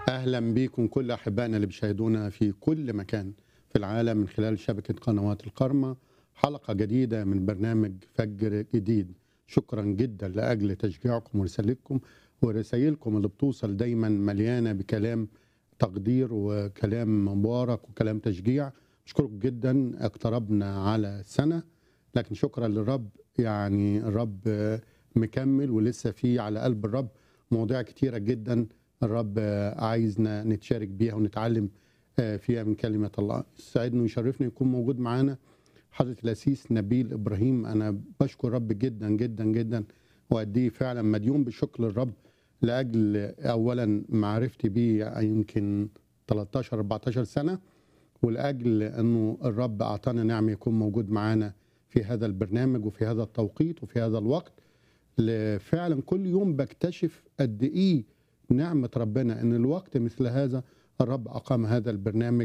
اهلا بيكم كل احبائنا اللي بيشاهدونا في كل مكان في العالم من خلال شبكه قنوات القرمه حلقه جديده من برنامج فجر جديد شكرا جدا لاجل تشجيعكم ورسالتكم ورسائلكم اللي بتوصل دايما مليانه بكلام تقدير وكلام مبارك وكلام تشجيع اشكركم جدا اقتربنا على سنه لكن شكرا للرب يعني الرب مكمل ولسه في على قلب الرب مواضيع كتيره جدا الرب عايزنا نتشارك بيها ونتعلم فيها من كلمه الله يسعدني ويشرفني يكون موجود معانا حضره الاسيس نبيل ابراهيم انا بشكر الرب جدا جدا جدا وقد ايه فعلا مديون بشكر الرب لاجل اولا معرفتي بيه يمكن 13 14 سنه ولاجل انه الرب اعطانا نعمه يكون موجود معانا في هذا البرنامج وفي هذا التوقيت وفي هذا الوقت فعلا كل يوم بكتشف قد ايه نعمه ربنا ان الوقت مثل هذا الرب اقام هذا البرنامج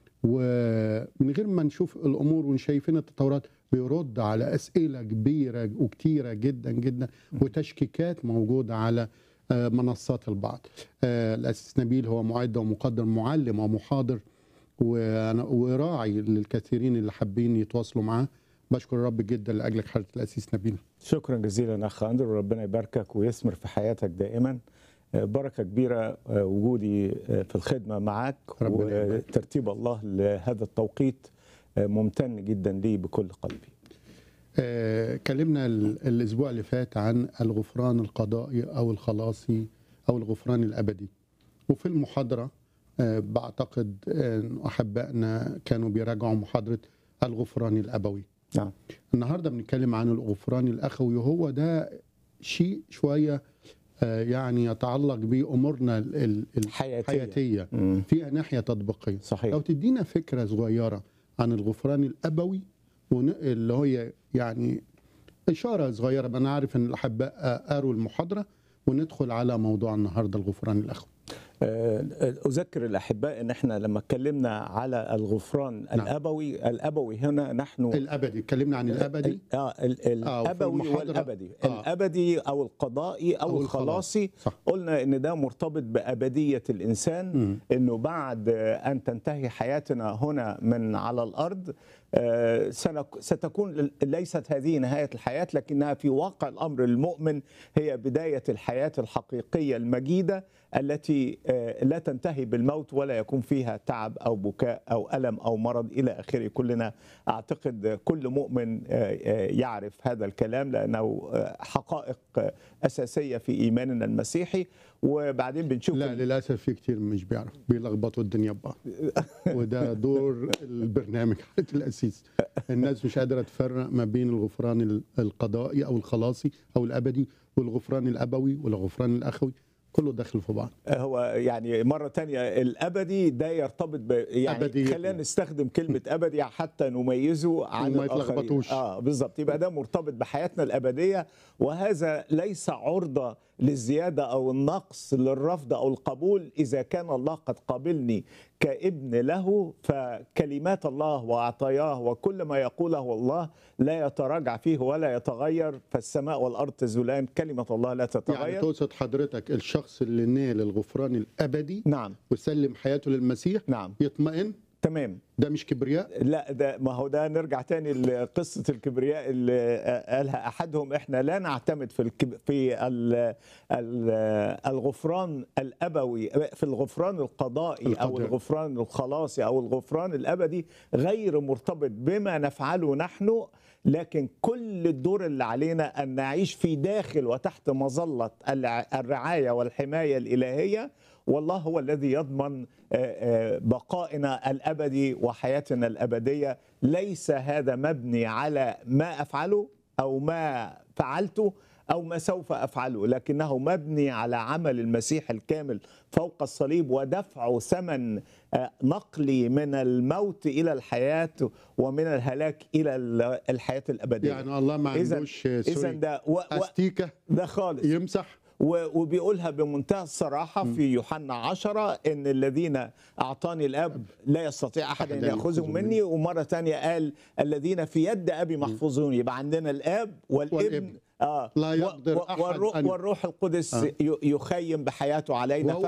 ومن غير ما نشوف الامور ونشايفين التطورات بيرد على اسئله كبيره وكتيره جدا جدا وتشكيكات موجوده على منصات البعض الاسيس نبيل هو معد ومقدم معلم ومحاضر وراعي للكثيرين اللي حابين يتواصلوا معاه بشكر الرب جدا لاجلك حضره الاسيس نبيل شكرا جزيلا اخ اندرو ربنا يباركك ويثمر في حياتك دائما بركه كبيره وجودي في الخدمه معك وترتيب الله لهذا التوقيت ممتن جدا لي بكل قلبي آه كلمنا الاسبوع اللي فات عن الغفران القضائي او الخلاصي او الغفران الابدي وفي المحاضره آه بعتقد ان احبائنا كانوا بيراجعوا محاضره الغفران الابوي نعم النهارده بنتكلم عن الغفران الاخوي وهو ده شيء شويه آه يعني يتعلق بامورنا الحياتيه, الحياتية فيها ناحيه تطبيقيه صحيح لو تدينا فكره صغيره عن الغفران الابوي اللي هي يعني اشاره صغيره انا عارف ان الاحباء قروا المحاضره وندخل على موضوع النهارده الغفران الاخوي اذكر الاحباء ان احنا لما اتكلمنا على الغفران نعم. الابوي الابوي هنا نحن الابدي اتكلمنا عن الابدي اه الابوي والابدي آه. الابدي او القضائي او, أو الخلاصي صح. قلنا ان ده مرتبط بابديه الانسان م. انه بعد ان تنتهي حياتنا هنا من على الارض آه ستكون ليست هذه نهايه الحياه لكنها في واقع الامر المؤمن هي بدايه الحياه الحقيقيه المجيده التي لا تنتهي بالموت ولا يكون فيها تعب او بكاء او الم او مرض الى اخره كلنا اعتقد كل مؤمن يعرف هذا الكلام لانه حقائق اساسيه في ايماننا المسيحي وبعدين بنشوف لا للاسف في كتير مش بيعرف بيلخبطوا الدنيا ببعض وده دور البرنامج حاله الاسيس الناس مش قادره تفرق ما بين الغفران القضائي او الخلاصي او الابدي والغفران الابوي والغفران الاخوي كله داخل في بعض هو يعني مرة تانية الأبدي ده يرتبط ب يعني أبدي خلينا نستخدم كلمة أبدي حتى نميزه عن وما يتلخبطوش اه بالظبط يبقى ده مرتبط بحياتنا الأبدية وهذا ليس عرضة للزيادة أو النقص للرفض أو القبول إذا كان الله قد قابلني كابن له فكلمات الله وعطاياه وكل ما يقوله الله لا يتراجع فيه ولا يتغير فالسماء والأرض تزولان كلمة الله لا تتغير يعني تقصد حضرتك الشخص اللي نال الغفران الأبدي نعم وسلم حياته للمسيح نعم يطمئن تمام ده مش كبرياء لا ده ما هو ده نرجع تاني لقصه الكبرياء اللي قالها احدهم احنا لا نعتمد في الكب في ال ال الغفران الابوي في الغفران القضائي القدر. او الغفران الخلاصي او الغفران الابدي غير مرتبط بما نفعله نحن لكن كل الدور اللي علينا ان نعيش في داخل وتحت مظله الرعايه والحمايه الالهيه والله هو الذي يضمن بقائنا الابدي وحياتنا الابديه ليس هذا مبني على ما افعله او ما فعلته او ما سوف افعله لكنه مبني على عمل المسيح الكامل فوق الصليب ودفع ثمن نقلي من الموت الى الحياه ومن الهلاك الى الحياه الابديه يعني الله ما عندوش اذا ده و... استيكه ده خالص يمسح وبيقولها بمنتهى الصراحة في يوحنا عشرة إن الذين أعطاني الأب لا يستطيع أحد أن يأخذهم مني ومرة تانية قال الذين في يد أبي محفوظون يبقى عندنا الآب والابن, والابن. آه لا يقدر أحد والروح, أن- والروح القدس آه. ي- يخيم بحياته علينا وهو